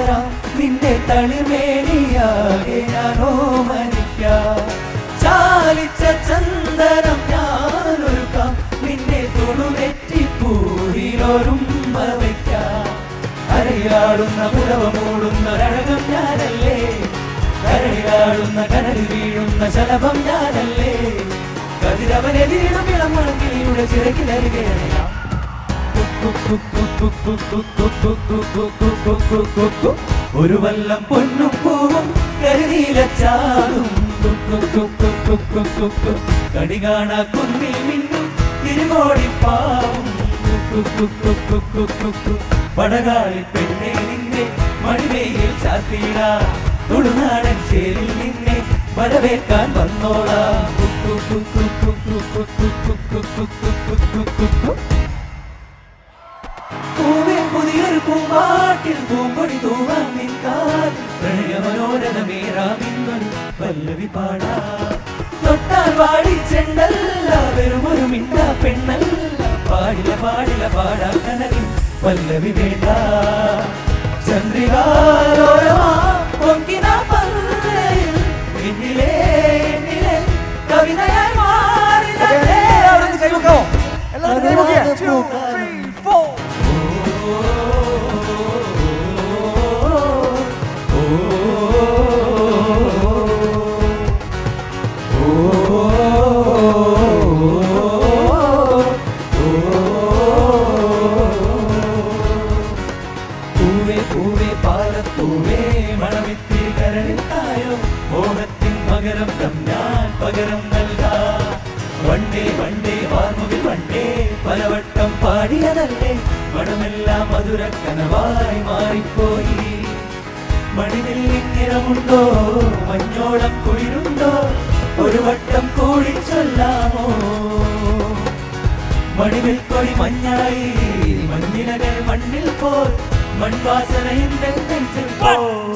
വരാം നിന്റെ തളിമേനിയാകെ ഞാനോ മരിക്കാം ചാലിച്ച ചന്ദനം ഞാനൊരുക്കാം നിന്നെ തൊടുനെറ്റി പൂരിലൊരുമ്പ വയ്ക്കാം അരയാടുന്ന പുടവ മൂടുന്ന ഒരഴകം ഞാനല്ലേ കരയാടുന്ന കനൽ വീഴുന്ന ശലഭം ഞാനല്ലേ കതിരവനെതിരിടും ഇളമുഴക്കിളിയുടെ ചിറകിലരുകയാണ് ഒരു വല്ലം പൊന്നും പൂവും കരുനീലച്ചാതും കണി കാണാ കുന്നിൽ മിന്നും തിരുകോടിപ്പാവും പടകാളി പെണ്ണെ നിന്നെ മണിമേയിൽ ചാത്തിയിടാ തുളുനാടൻ ചേരിൽ നിന്നെ വരവേൽക്കാൻ വന്നോളാ പൂവേ പുതിയൊരു പൂമ്പാട്ടിൽ പൂമ്പൊടി തൂവാൻ നിൽക്കാൻ പ്രണയ മനോരമേറാമിന്നൊരു പല്ലവി പാടാ തൊട്ടാൽ വാടി ചെണ്ടല്ല വെറുമൊരു മിണ്ട പെണ്ണല്ല പാടില പാടില പാടാ കനവിൽ പല്ലവി വേണ്ട ചന്ദ്രികാലോരമാ പൊങ്കിന പല്ലയിൽ എന്നിലേ എന്നിലെ കവിതയായി മാറി എല്ലാവരും കൈവക്കാവോ എല്ലാവരും കൈവക്കിയ ടു ത്രീ ഫോർ പൂവേ പൂവേ പാലപ്പൂവേ മണമിത്തിരി കരണിത്തായോ ഓണത്തിൻ പകരം ഞാൻ പകരം നൽകാ വണ്ടേ വണ്ടേ വാർമുകിൽ വണ്ടേ പലവട്ടം പാടിയതല്ലേ മണമെല്ലാം മധുര കനവായി മാറിപ്പോയി മണിനെല്ലിൻ നിറമുണ്ടോ മഞ്ഞോളം കുളിരുണ്ടോ ഒരു വട്ടം കൂടി ചൊല്ലാമോ മണിവിൽ കൊടി മഞ്ഞായി മഞ്ഞിനകൾ മണ്ണിൽ പോൽ മൺവാസന നെഞ്ചിൽ പോ